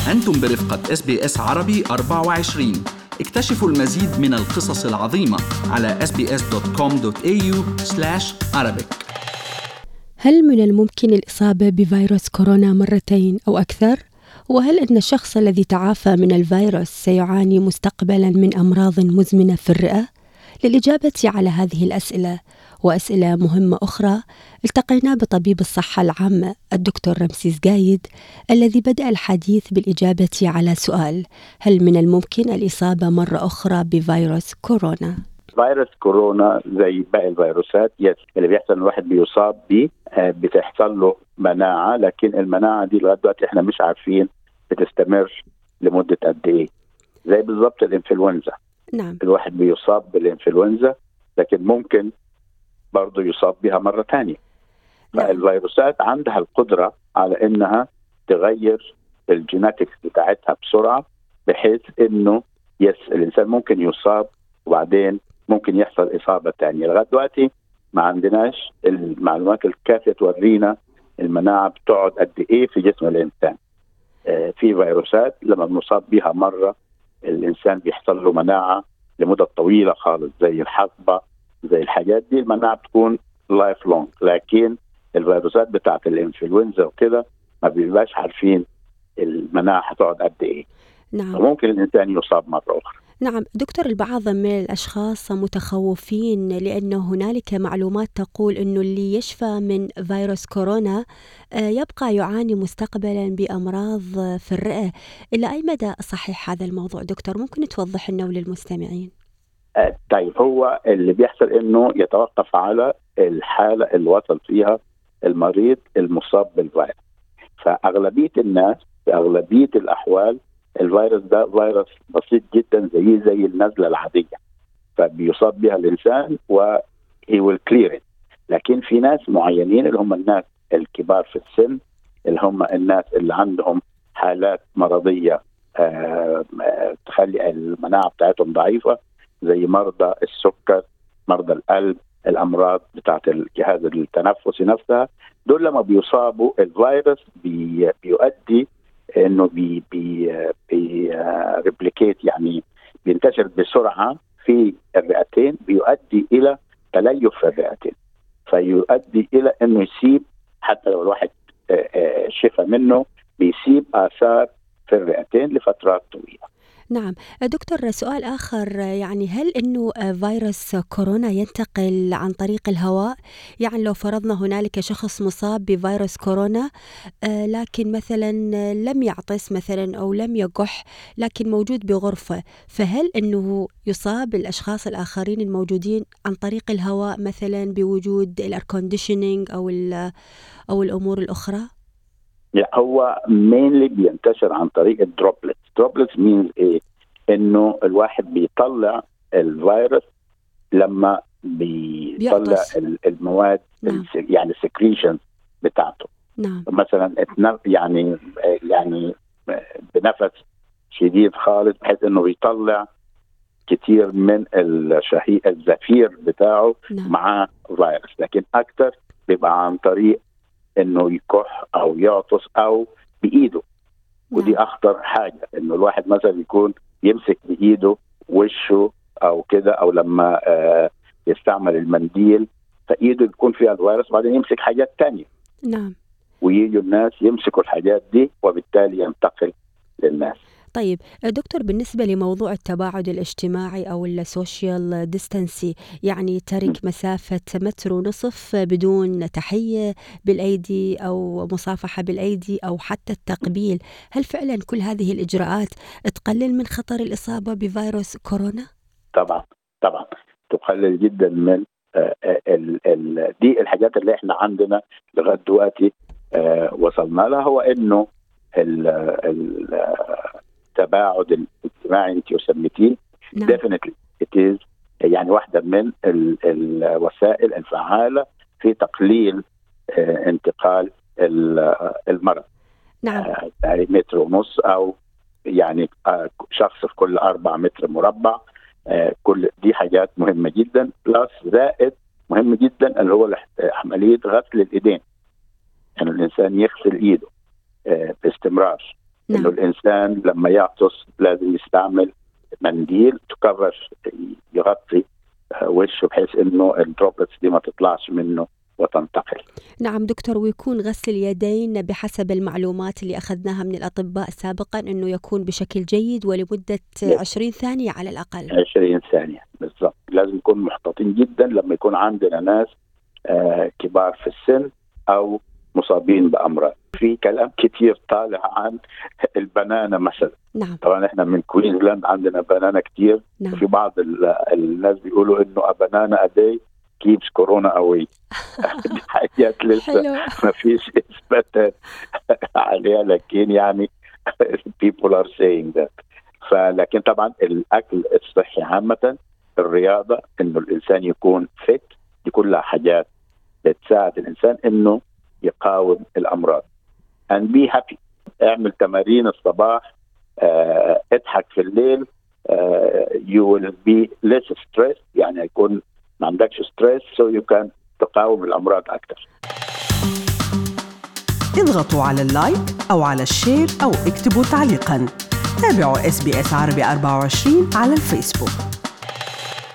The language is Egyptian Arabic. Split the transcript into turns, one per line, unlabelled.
أنتم برفقة اس بي اس عربي 24 اكتشفوا المزيد من القصص العظيمة على sbs.com.au arabic
هل من الممكن الإصابة بفيروس كورونا مرتين أو أكثر؟ وهل أن الشخص الذي تعافى من الفيروس سيعاني مستقبلا من أمراض مزمنة في الرئة؟ للإجابة على هذه الأسئلة وأسئلة مهمة أخرى التقينا بطبيب الصحة العامة الدكتور رمسيس قايد الذي بدأ الحديث بالإجابة على سؤال هل من الممكن الإصابة مرة أخرى بفيروس كورونا؟
فيروس كورونا زي باقي الفيروسات يس اللي بيحصل ان الواحد بيصاب بيه آه، بتحصل له مناعه لكن المناعه دي لغايه دلوقتي احنا مش عارفين بتستمر لمده قد ايه زي بالظبط الانفلونزا
نعم
الواحد بيصاب بالانفلونزا لكن ممكن برضه يصاب بها مره ثانيه
نعم.
فالفيروسات عندها القدره على انها تغير الجيناتكس بتاعتها بسرعه بحيث انه يس الانسان ممكن يصاب وبعدين ممكن يحصل اصابه ثانيه لغايه دلوقتي ما عندناش المعلومات الكافيه تورينا المناعه بتقعد قد ايه في جسم الانسان آه، في فيروسات لما بنصاب بها مره الانسان بيحصل له مناعه لمده طويله خالص زي الحصبه زي الحاجات دي المناعه بتكون لايف لونج لكن الفيروسات بتاعت الانفلونزا وكده ما بيبقاش عارفين المناعه هتقعد قد ايه
نعم
فممكن الانسان يصاب مره اخرى
نعم دكتور البعض من الأشخاص متخوفين لأن هنالك معلومات تقول أنه اللي يشفى من فيروس كورونا آه، يبقى يعاني مستقبلا بأمراض في الرئة إلى أي مدى صحيح هذا الموضوع دكتور ممكن توضح لنا وللمستمعين
آه، طيب هو اللي بيحصل انه يتوقف على الحاله اللي وصل فيها المريض المصاب بالفيروس فاغلبيه الناس في اغلبيه الاحوال الفيروس ده فيروس بسيط جدا زي زي النزله العاديه فبيصاب بها الانسان و he will clear it لكن في ناس معينين اللي هم الناس الكبار في السن اللي هم الناس اللي عندهم حالات مرضيه آه، آه، تخلي المناعه بتاعتهم ضعيفه زي مرضى السكر مرضى القلب الامراض بتاعت الجهاز التنفسي نفسها دول لما بيصابوا الفيروس بي بيؤدي انه بي بي بي ريبليكيت يعني بينتشر بسرعه في الرئتين بيؤدي الى تليف في الرئتين فيؤدي الى انه يسيب حتى لو الواحد آه، آه، شفى منه بيسيب اثار في الرئتين لفترات طويله
نعم دكتور سؤال آخر يعني هل أنه فيروس كورونا ينتقل عن طريق الهواء يعني لو فرضنا هنالك شخص مصاب بفيروس كورونا آه، لكن مثلا لم يعطس مثلا أو لم يقح لكن موجود بغرفة فهل أنه يصاب الأشخاص الآخرين الموجودين عن طريق الهواء مثلا بوجود الاير كونديشنينج أو ال- أو الأمور الأخرى؟
لا هو مينلي بينتشر عن طريق الدروبلتس دروبلتس مينز ايه انه الواحد بيطلع الفيروس لما بيطلع
بيعطس.
ال- المواد
نعم.
الس- يعني السكريشن بتاعته
نعم
مثلا اتن- يعني يعني بنفس شديد خالص بحيث انه بيطلع كتير من الشهيق الزفير بتاعه
نعم
معاه فيروس لكن اكثر بيبقى عن طريق انه يكح او يعطس او بايده ودي
نعم.
اخطر حاجه انه الواحد مثلا يكون يمسك بايده وشه او كده او لما آه يستعمل المنديل فايده يكون فيها الفيروس وبعدين يمسك حاجات تانية
نعم
ويجوا الناس يمسكوا الحاجات دي وبالتالي ينتقل للناس
طيب دكتور بالنسبة لموضوع التباعد الاجتماعي أو السوشيال ديستانسي يعني ترك مسافة متر ونصف بدون تحية بالأيدي أو مصافحة بالأيدي أو حتى التقبيل هل فعلا كل هذه الإجراءات تقلل من خطر الإصابة بفيروس كورونا؟
طبعا طبعا تقلل جدا من آه، آه، ال ال دي الحاجات اللي احنا عندنا لغايه دلوقتي آه، وصلنا لها هو انه ال- ال- آه، التباعد الاجتماعي انت سميتيه
نعم
definitely it is يعني واحده من ال- الوسائل الفعاله في تقليل آه، انتقال ال- آه، المرض
نعم
آه، يعني متر ونص او يعني آه، شخص في كل أربع متر مربع آه، كل دي حاجات مهمة جدا بلس زائد مهم جدا اللي هو الاح- عملية غسل الإيدين يعني الإنسان يغسل إيده آه، باستمرار
نعم.
انه الانسان لما يعطس لازم يستعمل منديل تكرر يغطي آه، وشه بحيث انه الدروبلتس دي ما تطلعش منه وتنتقل
نعم دكتور ويكون غسل اليدين بحسب المعلومات اللي أخذناها من الأطباء سابقا أنه يكون بشكل جيد ولمدة 20 ثانية على الأقل
20 ثانيه بالضبط لازم نكون محتاطين جدا لما يكون عندنا ناس آه كبار في السن او مصابين بامراض في كلام كتير طالع عن البنانه مثلا
نعم
طبعا احنا من كوينزلاند عندنا بنانا كتير
نعم
في بعض ال- الناس بيقولوا انه بنانا ادي كيبس كورونا اواي دي حاجات لسه
حلو
ما فيش اثباتات عليها لكن يعني people are saying that فلكن طبعا الاكل الصحي عامه الرياضه انه الانسان يكون فت دي كلها حاجات بتساعد الانسان انه يقاوم الامراض and be happy اعمل تمارين الصباح آه، اضحك في الليل آه، you will be less stressed يعني يكون ما عندكش ستريس so you can تقاوم الامراض اكثر
اضغطوا على اللايك أو على الشير أو اكتبوا تعليقاً تابعوا اس بي اس عربي 24 على الفيسبوك